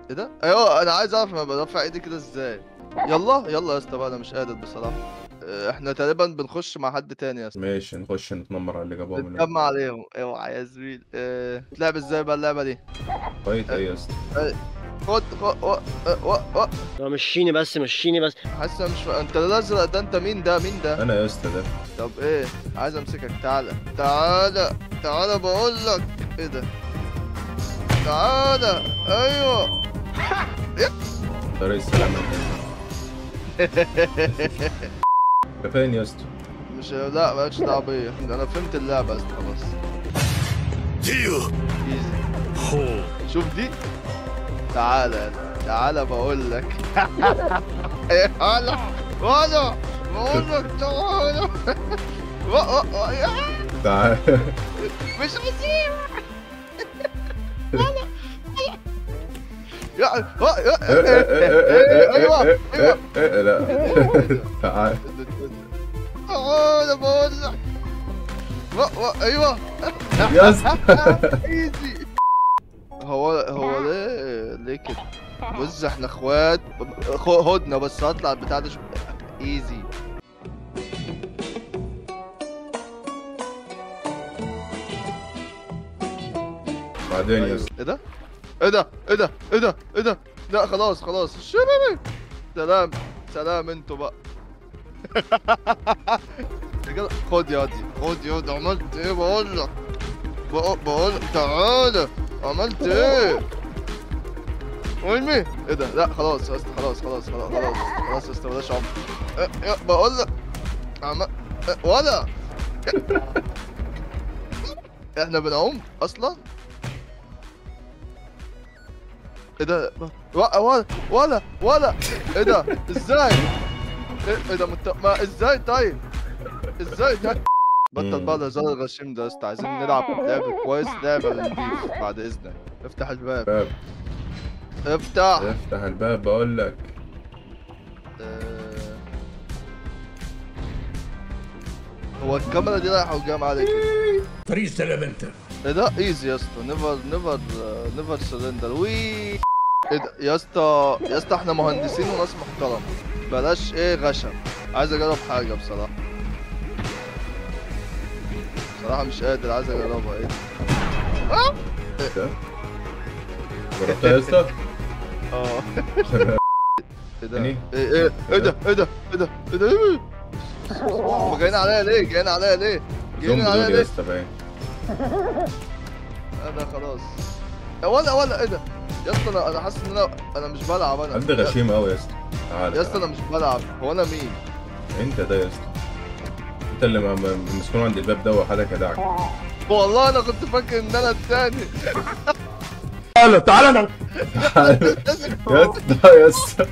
ايه ده ايوه انا عايز اعرف انا برفع ايدي كده ازاي يلا يلا يا اسطى بقى انا مش قادر بصراحه آه، احنا تقريبا بنخش مع حد تاني يا اسطى ماشي نخش نتنمر على اللي جابوهم هنا نتجمع عليهم اوعى يا زميل اه... تلعب ازاي بقى اللعبه دي فايت ايه يا اسطى خد خد و... و... و... لا مشيني بس مشيني بس حاسس أنا مش ف... انت الازرق ده انت مين ده مين ده انا يا اسطى ده طب ايه عايز امسكك تعالى تعالى تعالى بقول لك ايه ده تعالى ايوه طريق السلامة ده فين يا اسطى مش لا مالكش دعوه بيا انا فهمت اللعبه يا اسطى خلاص ايزي شوف دي تعالى تعالى بقول لك تعالى تعالى بقول لك تعالى و- و- و- يا- تعال مش هسيب يا يا- يا- ايوه ايوه لا تعال تعالى بقول لك و- و- ايوه يا اسطى ايزي هو هو ليه ليه كده بص احنا اخوات خ- هدنه بس هطلع البتاع ده شو ايزي بعدين يا اسطى ايه ده ايه ده ايه ده ايه ده ايه ده لا خلاص خلاص شبابي سلام سلام انتوا بقى يا جدع، خد يا دي خد يا دي عملت ايه بقول لك بقول بقول لك تعالى عملت ايه وين ايه ده لا خلاص يا اسطى خلاص خلاص خلاص خلاص خلاص يا اسطى بلاش عمر إيه، إيه، بقول لك عم... إيه، ولا احنا بنعوم اصلا ايه ده و- ولا ولا ولا ايه ده ازاي ايه إيه ده مت... ما ازاي طيب ازاي طيب بطل مم. بقى الهزار الغشيم ده يا اسطى عايزين نلعب لعب كويس لعبه نضيف بعد اذنك افتح الباب باب افتح افتح الباب بقول لك آه. هو الكاميرا دي رايحه وجايه معايا ليه كده فريق سلام انت ايه ده ايزي يا اسطى نيفر نيفر نيفر سرندر وي ايه ده يا اسطى يا اسطى احنا مهندسين وناس محترمه بلاش ايه غشم عايز اجرب حاجه بصراحه بصراحه مش قادر عايز اجربها ايه ده؟ ده جربتها يا اسطى اه ايه ده يعني؟ ايه ايه ايه ده ايه ده ايه ده ايه ده ايه هم جايين عليا ليه جايين عليا ليه جايين زومبي عليا دول يا ليه اسطى باين انا خلاص ولا ولا ايه ده يا اسطى انا انا حاسس ان انا انا مش بلعب انا قد غشيم قوي يا اسطى تعال يا اسطى انا مش بلعب هو انا مين انت ده يا اسطى انت اللي م- م- مسكون عند الباب ده وحدك دعك والله انا كنت فاكر ان انا التاني تعالى تعالى انا يا اسطى يا اسطى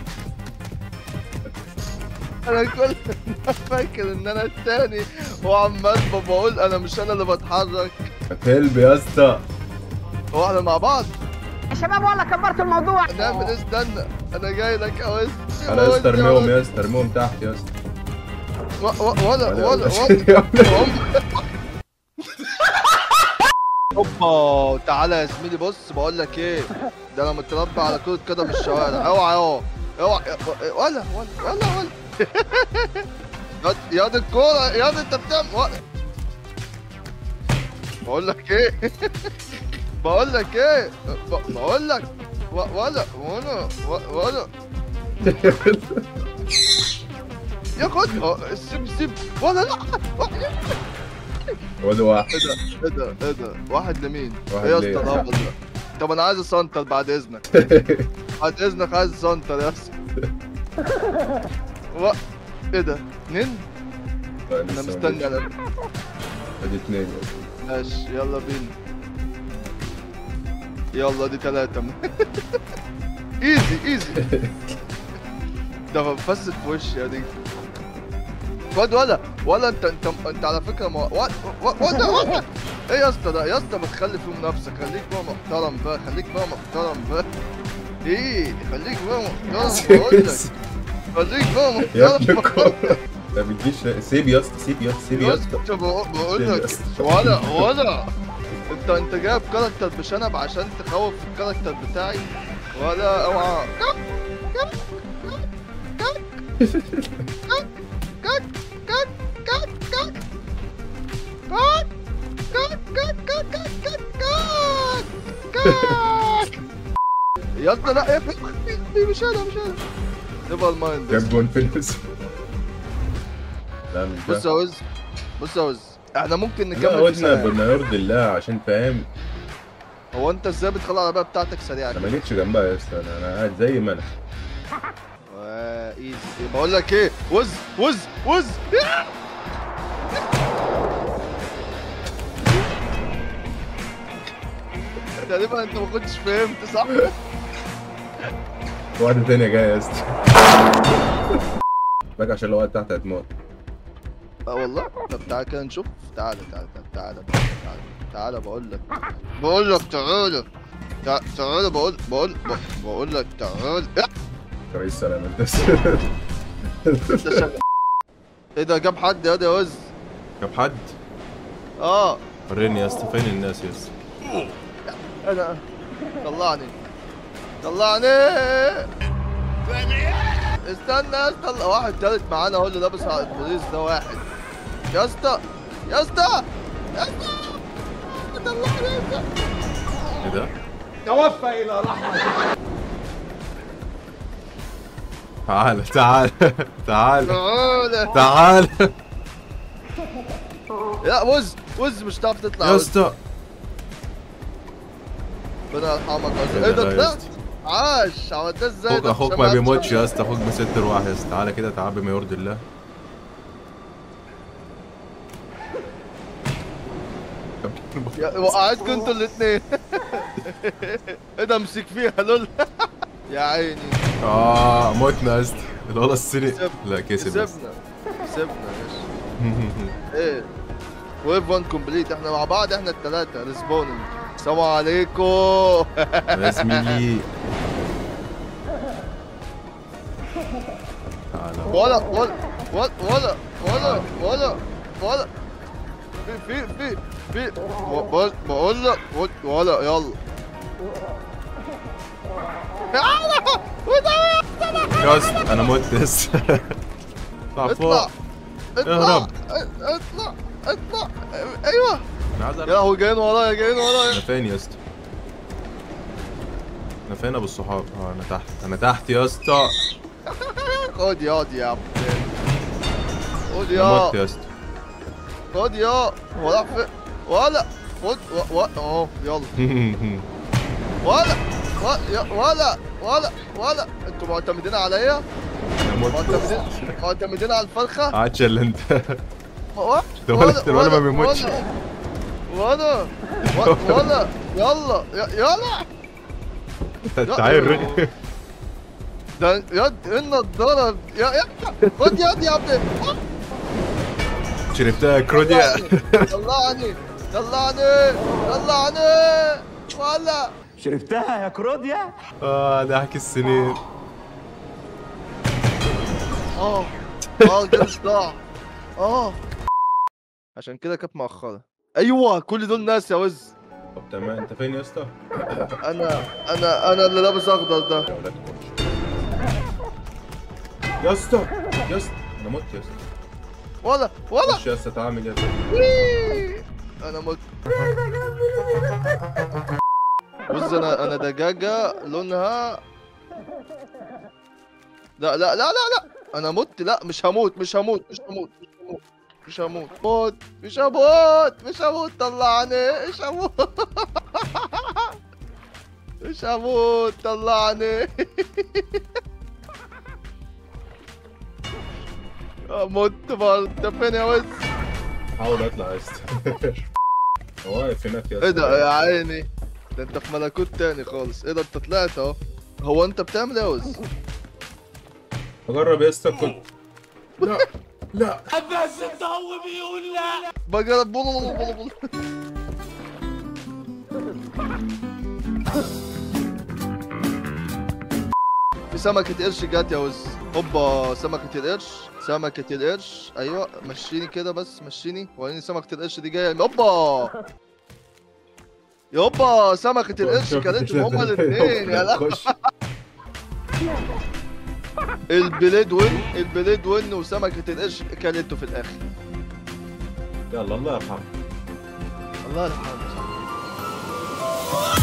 انا كل فاكر ان انا التاني وعمال بقول انا مش انا اللي بتحرك كلب يا اسطى هو احنا مع بعض يا شباب والله كبرت الموضوع نعمل ايه استنى انا جاي لك اهو انا يا اسطى ارميهم يا اسطى ارميهم تحت يا اسطى و- و- ولا ولا ولا يا اوبا تعالى يا زميلي بص بقول لك ايه ده انا متربى على كرة قدم الشوارع اوعى اهو اوعى ولا ولا ولا ولا ياض ياض الكورة ياض انت بتعمل ولا. بقول لك ايه بقول لك ايه ب- بقول لك و- ولا ولا و- ولا يا خد اه، سيب سيب ولا لا ولا واحد ايه ده ايه ده ايه ده واحد لمين واحد ايه يا ليه؟ اسطى الهبل ده طب انا عايز اسنتر بعد اذنك بعد اذنك عايز اسنتر يا اسطى و... ايه ده اتنين انا مستني انا ادي اثنين ماشي يلا بينا يلا دي ثلاثة ايزي ايزي ده فسد في وشي يا دي واد ولا ولا انت انت انت على فكره ما واد واد واد ايه يا اسطى ده يا اسطى بتخلي فيهم نفسك خليك بقى محترم بقى خليك بقى محترم بقى ايه خليك بقى محترم بقول لك خليك بقى يا ابن محترم الكورة ما بتجيش سيب يا اسطى سيب يا اسطى سيب يا اسطى اسطى بقول بقول سيب يا لك اسطى. ولا ولا انت انت جايب كاركتر بشنب عشان تخوف الكاركتر بتاعي ولا اوعى كك كك كك كك كك كك كك كك كك كك كك كك كك كك يلا لا يا اخي مش انا مش انا نيفر مايند جاب جون في الاسم لا مش بص ده يا وز بص يا وز احنا ممكن لا نكمل في قلنا ثانية. بما يرضي الله عشان فاهم هو انت ازاي بتخلي العربيه بتاعتك سريعه انا كده؟ ما جيتش جنبها يا اسطى انا أنا قاعد زي ما انا آه، ايزي بقول لك ايه وز وز وز تقريبا انت ما كنتش فهمت صح؟ واحدة تانية جاية يا اسطى باجي عشان لو وقعت تحت هتموت اه والله طب تعالى كده نشوف تعالى تعالى تعالى تعالى تعالى تعالى بقول لك بقول لك تعالى تع- تعالى بقول بقول بقول لك تعالى إيه؟ رئيس سلام انت ده شغال. ايه ده جاب حد يا ده يا وز جاب حد اه وريني يا اسطى فين الناس يا اسطى انا طلعني طلعني استنى يا اسطى واحد تالت معانا هو اللي لابس على البوليس ده واحد يا اسطى يا اسطى يا اسطى طلعني يا اسطى ايه ده؟ توفى الى رحمه تعال تعال تعال تعالى تعال لا وز وز مش هتعرف تطلع يا وز. اسطى ربنا يرحمك يا إيه ايه ده ده يا طلعت اسطى؟ عاش عملتها ازاي اخوك ده؟ اخوك عشان ما عرفتش بيموتش يا أعمل- اسطى اخوك بست ارواح يا اسطى تعالى كده تعال بما يرضي الله يا- وقعتكم انتوا الاثنين ايه ده امسك فيها لول يا عيني اه موتنا يا اسطى الولد الصيني كسب- لا كسب يا اسطى. كسبنا كسبنا يا باشا ايه ويف 1 كومبليت احنا مع بعض احنا الثلاثه ريسبوننج السلام عليكم يا زميلي تعالى ولا ولا ولا ولا ولا ولا ولا في في في في بقول بقول لك ولا يلا يلا وده يا اسطى انا مت يا اسطى اطلع اطلع فوق اطلع اهرب. اطلع اطلع ايوه انا عايز يا أعرف هو جايين ورايا جايين انا ورايا فين يا اسطى انا فين ابو الصحاب اه انا تحت انا تحت يا اسطى خد ياض يا عبد خد انا يا مت يا اسطى خد يا ولا في ولا خد و- و- اهو يلا ولا و- يا- ولا ولا ولا انتوا معتمدين عليا انا مت معتمدين معتمدين على الفرخه قعدت اللي انت و- ده ولد- الولد ما بيموتش. ولا ولا و- ولا يلا ي- يلا تعال ده يد ايه النضاره يا يا خد يد يا عبد شربتها كروديا طلعني طلعني طلعني ولا شربتها يا كروديا اه ضحك السنين اه اه جاب صداع اه عشان كده كانت مؤخرة ايوه كل دول ناس يا وز طب تمام انت فين يا اسطى؟ انا انا انا اللي لابس اخضر ده يا ولاد كوتش يا اسطى يا اسطى انا مت يا اسطى ولا ولا خش يا اسطى تعمل يا اسطى وي. انا مت بص انا انا دجاجة لونها لا لا لا لا لا انا مت لا مش هموت مش هموت مش هموت مش هموت مش هموت موت مش هموت مش هموت طلعني مش هموت مش هموت طلعني آه، مت برضه انت فين يا وز حاول اطلع يا اسطى هو واقف هناك يا اسطى ايه ده يا عيني ده انت في ملكوت تاني خالص ايه ده انت طلعت اهو هو انت بتعمل ايه يا وز اجرب يا اسطى كنت لا لا بجرب بول بول بول بول في سمكة قرش جات يا وز هوبا سمكة القرش سمكة القرش ايوه مشيني كده بس مشيني وريني سمكة القرش دي جاية هوبا يوبا سمكة القرش كلتهم هما الاثنين يا لا خش البليد وين البليد وين وسمكة القرش كلته في الاخر يلا الله يرحمه الله يرحمه